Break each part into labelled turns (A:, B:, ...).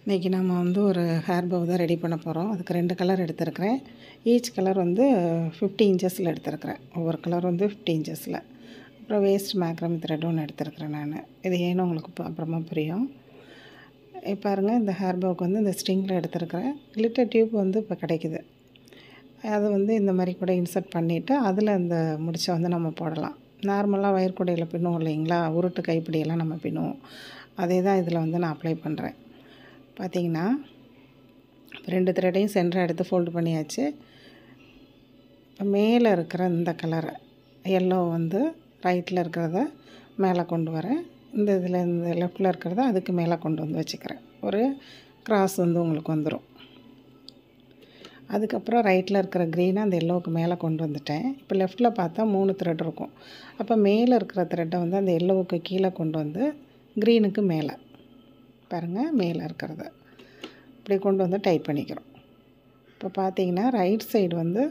A: இன்றைக்கி நம்ம வந்து ஒரு ஹேர் பவ் தான் ரெடி பண்ண போகிறோம் அதுக்கு ரெண்டு கலர் எடுத்திருக்கிறேன் ஈச் கலர் வந்து ஃபிஃப்டி இன்ச்சஸில் எடுத்திருக்கிறேன் ஒவ்வொரு கலர் வந்து ஃபிஃப்டி இன்ச்சஸில் அப்புறம் வேஸ்ட் மேக்ரம் த்ரெட் ஒன்று எடுத்திருக்கிறேன் நான் இது ஏன்னு உங்களுக்கு இப்போ அப்புறமா புரியும் இப்போ பாருங்கள் இந்த ஹேர் பவுக்கு வந்து இந்த ஸ்ட்ரிங்கில் எடுத்திருக்கிறேன் கிளிட்டர் டியூப் வந்து இப்போ கிடைக்குது அது வந்து இந்த மாதிரி கூட இன்சர்ட் பண்ணிவிட்டு அதில் இந்த முடிச்சை வந்து நம்ம போடலாம் நார்மலாக வயர்கூடையில் பின்னுவோம் இல்லைங்களா உருட்டு கைப்பிடியெல்லாம் நம்ம பின்னுவோம் அதே தான் இதில் வந்து நான் அப்ளை பண்ணுறேன் பார்த்தீங்கன்னா ரெண்டு த்ரெட்டையும் சென்டர் எடுத்து ஃபோல்டு பண்ணியாச்சு இப்போ மேலே இருக்கிற இந்த கலரை எல்லோ வந்து ரைட்டில் இருக்கிறத மேலே கொண்டு வரேன் இந்த இதில் இந்த லெஃப்டில் இருக்கிறத அதுக்கு மேலே கொண்டு வந்து வச்சுக்கிறேன் ஒரு கிராஸ் வந்து உங்களுக்கு வந்துடும் அதுக்கப்புறம் ரைட்டில் இருக்கிற க்ரீனை அந்த எல்லோவுக்கு மேலே கொண்டு வந்துட்டேன் இப்போ லெஃப்ட்டில் பார்த்தா மூணு த்ரெட் இருக்கும் அப்போ மேலே இருக்கிற த்ரெட்டை வந்து அந்த எல்லோவுக்கு கீழே கொண்டு வந்து க்ரீனுக்கு மேலே பாருங்கள் மேலே இருக்கிறத இப்படி கொண்டு வந்து டைட் பண்ணிக்கிறோம் இப்போ பார்த்தீங்கன்னா ரைட் சைடு வந்து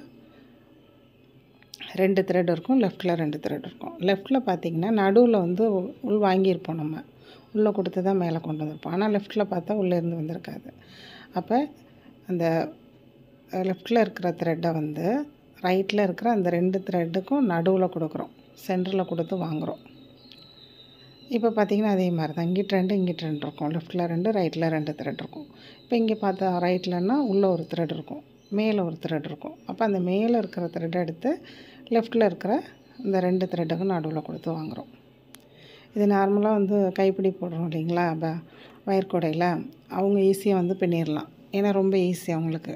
A: ரெண்டு த்ரெட் இருக்கும் லெஃப்ட்டில் ரெண்டு த்ரெட் இருக்கும் லெஃப்ட்டில் பார்த்தீங்கன்னா நடுவில் வந்து உள் வாங்கியிருப்போம் நம்ம உள்ளே கொடுத்து தான் மேலே கொண்டு வந்திருப்போம் ஆனால் லெஃப்ட்டில் பார்த்தா உள்ளேருந்து வந்திருக்காது அப்போ அந்த லெஃப்ட்டில் இருக்கிற த்ரெட்டை வந்து ரைட்டில் இருக்கிற அந்த ரெண்டு த்ரெட்டுக்கும் நடுவில் கொடுக்குறோம் சென்டரில் கொடுத்து வாங்குகிறோம் இப்போ பார்த்தீங்கன்னா அதே மாதிரி தான் இங்கிட்டு ரெண்டு இங்கிட்டு ரெண்டு இருக்கும் லெஃப்ட்டில் ரெண்டு ரைட்டில் ரெண்டு த்ரெட் இருக்கும் இப்போ இங்கே பார்த்தா ரைட்லன்னா உள்ளே ஒரு த்ரெட் இருக்கும் மேலே ஒரு த்ரெட் இருக்கும் அப்போ அந்த மேலே இருக்கிற த்ரெட்டை எடுத்து லெஃப்ட்டில் இருக்கிற இந்த ரெண்டு த்ரெட்டுக்கும் நடுவில் கொடுத்து வாங்குகிறோம் இது நார்மலாக வந்து கைப்பிடி போடுறோம் இல்லைங்களா ப வயர்கூடையில் அவங்க ஈஸியாக வந்து பின்னிடலாம் ஏன்னா ரொம்ப ஈஸி அவங்களுக்கு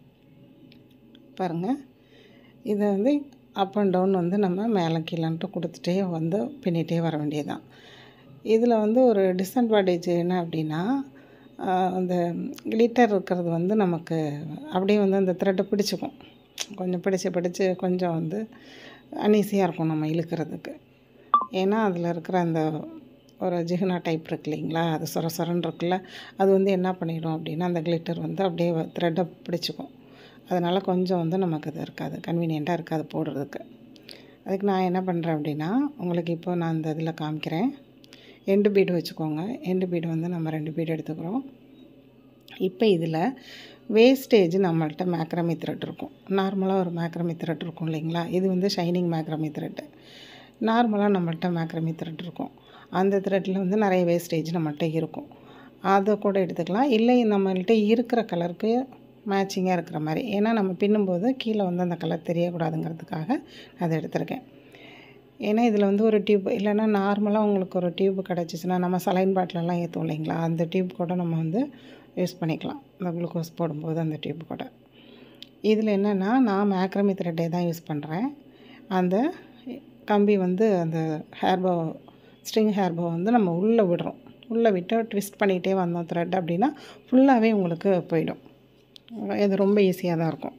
A: பாருங்கள் இதை வந்து அப் அண்ட் டவுன் வந்து நம்ம மேலே கீழன்ட்டு கொடுத்துட்டே வந்து பின்னிட்டே வர வேண்டியதுதான் இதில் வந்து ஒரு டிஸ்அட்வான்டேஜ் என்ன அப்படின்னா அந்த கிளிட்டர் இருக்கிறது வந்து நமக்கு அப்படியே வந்து அந்த த்ரெட்டை பிடிச்சிக்கும் கொஞ்சம் பிடிச்சி பிடிச்சி கொஞ்சம் வந்து அன்ஈஸியாக இருக்கும் நம்ம இழுக்கிறதுக்கு ஏன்னா அதில் இருக்கிற அந்த ஒரு ஜிகுனா டைப் இருக்கு இல்லைங்களா அது சொர சொரன்னு இருக்குல்ல அது வந்து என்ன பண்ணிடும் அப்படின்னா அந்த கிளிட்டர் வந்து அப்படியே த்ரெட்டை பிடிச்சிக்கும் அதனால் கொஞ்சம் வந்து நமக்கு அது இருக்காது கன்வீனியண்ட்டாக இருக்காது போடுறதுக்கு அதுக்கு நான் என்ன பண்ணுறேன் அப்படின்னா உங்களுக்கு இப்போ நான் இந்த இதில் காமிக்கிறேன் எண்டு பீடு வச்சுக்கோங்க எண்டு பீடு வந்து நம்ம ரெண்டு பீடு எடுத்துக்கிறோம் இப்போ இதில் வேஸ்டேஜ் நம்மள்ட்ட மேக்ரமி த்ரெட் இருக்கும் நார்மலாக ஒரு மேக்ரமி த்ரெட் இருக்கும் இல்லைங்களா இது வந்து ஷைனிங் மேக்ரமி த்ரெட்டு நார்மலாக நம்மள்ட்ட மேக்ரமி த்ரெட் இருக்கும் அந்த த்ரெட்டில் வந்து நிறைய வேஸ்டேஜ் நம்மள்ட்ட இருக்கும் அதை கூட எடுத்துக்கலாம் இல்லை நம்மள்ட்ட இருக்கிற கலருக்கு மேட்சிங்காக இருக்கிற மாதிரி ஏன்னா நம்ம பின்னும்போது கீழே வந்து அந்த கலர் தெரியக்கூடாதுங்கிறதுக்காக அதை எடுத்திருக்கேன் ஏன்னா இதில் வந்து ஒரு டியூப் இல்லைன்னா நார்மலாக உங்களுக்கு ஒரு டியூப் கிடச்சிச்சின்னா நம்ம சலைன் பாட்டிலெல்லாம் ஏற்றுவோம் இல்லைங்களா அந்த டியூப் கூட நம்ம வந்து யூஸ் பண்ணிக்கலாம் இந்த குளுக்கோஸ் போடும்போது அந்த டியூப் கூட இதில் என்னென்னா நான் மேக்ரமி த்ரெட்டே தான் யூஸ் பண்ணுறேன் அந்த கம்பி வந்து அந்த ஹேர் போ ஸ்ட்ரிங் ஹேர் போ வந்து நம்ம உள்ளே விடுறோம் உள்ளே விட்டு ட்விஸ்ட் பண்ணிகிட்டே வந்தோம் த்ரெட் அப்படின்னா ஃபுல்லாகவே உங்களுக்கு போயிடும் இது ரொம்ப ஈஸியாக தான் இருக்கும்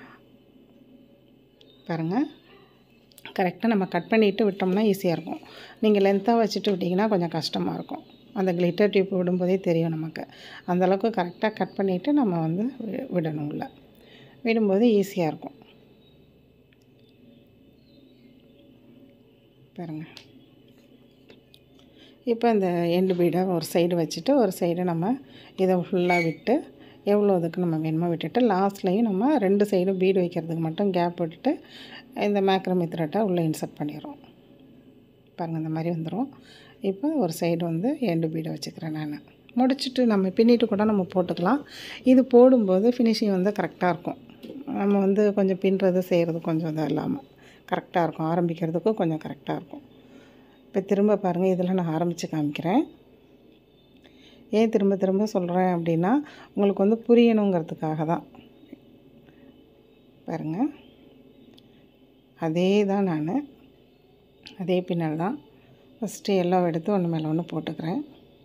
A: பாருங்கள் கரெக்டாக நம்ம கட் பண்ணிவிட்டு விட்டோம்னா ஈஸியாக இருக்கும் நீங்கள் லென்த்தாக வச்சுட்டு விட்டிங்கன்னா கொஞ்சம் கஷ்டமாக இருக்கும் அந்த கிளிட்டர் டியூப் விடும்போதே தெரியும் நமக்கு அந்தளவுக்கு கரெக்டாக கட் பண்ணிவிட்டு நம்ம வந்து விடணும் உள்ள விடும்போது ஈஸியாக இருக்கும் பாருங்கள் இப்போ இந்த எண்டு பீடை ஒரு சைடு வச்சுட்டு ஒரு சைடு நம்ம இதை ஃபுல்லாக விட்டு எவ்வளோ இதுக்கு நம்ம வேணுமோ விட்டுட்டு லாஸ்ட்லேயும் நம்ம ரெண்டு சைடும் பீடு வைக்கிறதுக்கு மட்டும் கேப் விட்டுட்டு இந்த மேக்ரமி த்ரெட்டை உள்ளே இன்சர்ட் பண்ணிடுறோம் பாருங்கள் இந்த மாதிரி வந்துடும் இப்போ ஒரு சைடு வந்து எண்டு பீடை வச்சுக்கிறேன் நான் முடிச்சுட்டு நம்ம பின்னிட்டு கூட நம்ம போட்டுக்கலாம் இது போடும்போது ஃபினிஷிங் வந்து கரெக்டாக இருக்கும் நம்ம வந்து கொஞ்சம் பின்னுறது செய்கிறது கொஞ்சம் இதாக இல்லாமல் கரெக்டாக இருக்கும் ஆரம்பிக்கிறதுக்கும் கொஞ்சம் கரெக்டாக இருக்கும் இப்போ திரும்ப பாருங்கள் இதில் நான் ஆரம்பித்து காமிக்கிறேன் ஏன் திரும்ப திரும்ப சொல்கிறேன் அப்படின்னா உங்களுக்கு வந்து புரியணுங்கிறதுக்காக தான் பாருங்கள் அதே தான் நான் அதே பின்னல் தான் ஃபஸ்ட்டு எல்லோ எடுத்து ஒன்று மேலே ஒன்று போட்டுக்கிறேன்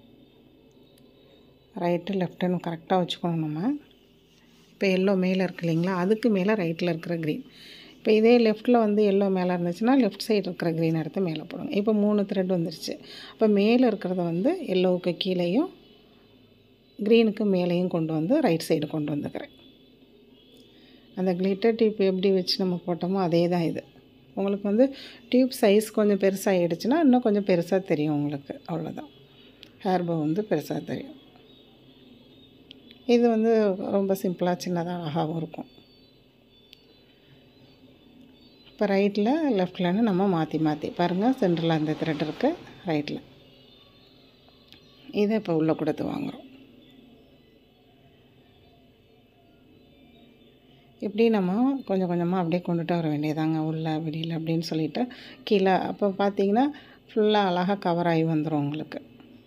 A: ரைட்டு லெஃப்ட்டுன்னு கரெக்டாக வச்சுக்கணும் நம்ம இப்போ எல்லோ மேலே இருக்கு இல்லைங்களா அதுக்கு மேலே ரைட்டில் இருக்கிற க்ரீன் இப்போ இதே லெஃப்ட்டில் வந்து எல்லோ மேலே இருந்துச்சுன்னா லெஃப்ட் சைடு இருக்கிற க்ரீன் எடுத்து மேலே போடுங்க இப்போ மூணு த்ரெட் வந்துருச்சு அப்போ மேலே இருக்கிறத வந்து எல்லோவுக்கு கீழேயும் க்ரீனுக்கு மேலேயும் கொண்டு வந்து ரைட் சைடு கொண்டு வந்துக்கிறேன் அந்த கிளிட்டர் டியூப் எப்படி வச்சு நம்ம போட்டோமோ அதே தான் இது உங்களுக்கு வந்து டியூப் சைஸ் கொஞ்சம் பெருசாகிடுச்சுன்னா இன்னும் கொஞ்சம் பெருசாக தெரியும் உங்களுக்கு அவ்வளோதான் ஹேர் போ வந்து பெருசாக தெரியும் இது வந்து ரொம்ப சிம்பிளாக சின்னதாக அழகாகவும் இருக்கும் இப்போ ரைட்டில் லெஃப்ட்லன்னு நம்ம மாற்றி மாற்றி பாருங்கள் சென்டரில் அந்த த்ரெட் இருக்குது ரைட்டில் இதை இப்போ உள்ளே கொடுத்து வாங்குகிறோம் இப்படி நம்ம கொஞ்சம் கொஞ்சமாக அப்படியே கொண்டுட்டு வர வேண்டியதாங்க உள்ள வெளியில் அப்படின்னு சொல்லிட்டு கீழே அப்போ பார்த்தீங்கன்னா ஃபுல்லாக அழகாக கவர் ஆகி வந்துடும் உங்களுக்கு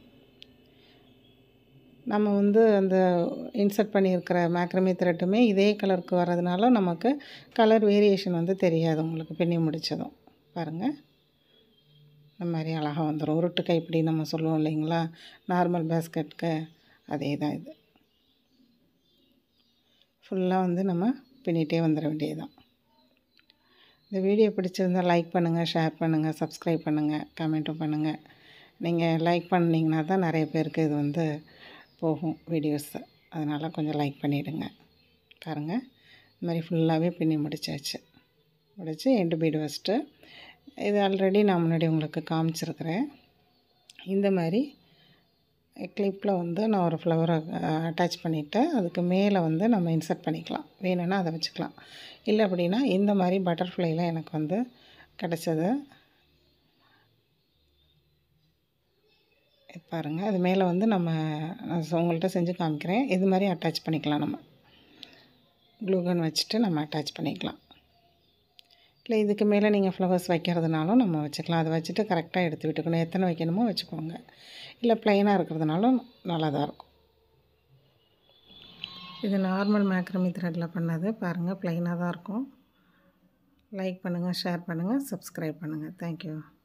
A: நம்ம வந்து அந்த இன்சர்ட் பண்ணியிருக்கிற மேக்ரமே த்ரெட்டுமே இதே கலருக்கு வர்றதுனால நமக்கு கலர் வேரியேஷன் வந்து தெரியாது உங்களுக்கு பின்னி முடித்ததும் பாருங்கள் இந்த மாதிரி அழகாக வந்துடும் உருட்டு கைப்பிடி நம்ம சொல்லுவோம் இல்லைங்களா நார்மல் பேஸ்கெட்டுக்கு அதே தான் இது ஃபுல்லாக வந்து நம்ம பின்னிட்டே வந்துட வேண்டியதுதான் இந்த வீடியோ பிடிச்சிருந்தால் லைக் பண்ணுங்கள் ஷேர் பண்ணுங்கள் சப்ஸ்கிரைப் பண்ணுங்கள் கமெண்ட்டும் பண்ணுங்கள் நீங்கள் லைக் பண்ணிங்கன்னா தான் நிறைய பேருக்கு இது வந்து போகும் வீடியோஸு அதனால் கொஞ்சம் லைக் பண்ணிவிடுங்க பாருங்கள் இந்த மாதிரி ஃபுல்லாகவே பின்னி முடிச்சாச்சு முடித்து எண்டு பீடு வச்சுட்டு இது ஆல்ரெடி நான் முன்னாடி உங்களுக்கு காமிச்சிருக்கிறேன் இந்த மாதிரி கிளிப்பில் வந்து நான் ஒரு ஃப்ளவரை அட்டாச் பண்ணிவிட்டு அதுக்கு மேலே வந்து நம்ம இன்சர்ட் பண்ணிக்கலாம் வேணும்னா அதை வச்சுக்கலாம் இல்லை அப்படின்னா இந்த மாதிரி பட்டர்ஃப்ளைல எனக்கு வந்து கிடச்சது பாருங்கள் அது மேலே வந்து நம்ம நான் உங்கள்கிட்ட செஞ்சு காமிக்கிறேன் இது மாதிரி அட்டாச் பண்ணிக்கலாம் நம்ம க்ளூகன் வச்சுட்டு நம்ம அட்டாச் பண்ணிக்கலாம் இல்லை இதுக்கு மேலே நீங்கள் ஃப்ளவர்ஸ் வைக்கிறதுனாலும் நம்ம வச்சுக்கலாம் அதை வச்சுட்டு கரெக்டாக எடுத்து விட்டுக்கணும் எத்தனை வைக்கணுமோ வச்சுக்கோங்க இல்லை ப்ளைனாக இருக்கிறதுனாலும் நல்லா தான் இருக்கும் இது நார்மல் மேக்ரமி த்ரெட்டில் பண்ணது பாருங்கள் ப்ளைனாக தான் இருக்கும் லைக் பண்ணுங்கள் ஷேர் பண்ணுங்கள் சப்ஸ்கிரைப் பண்ணுங்கள் தேங்க்யூ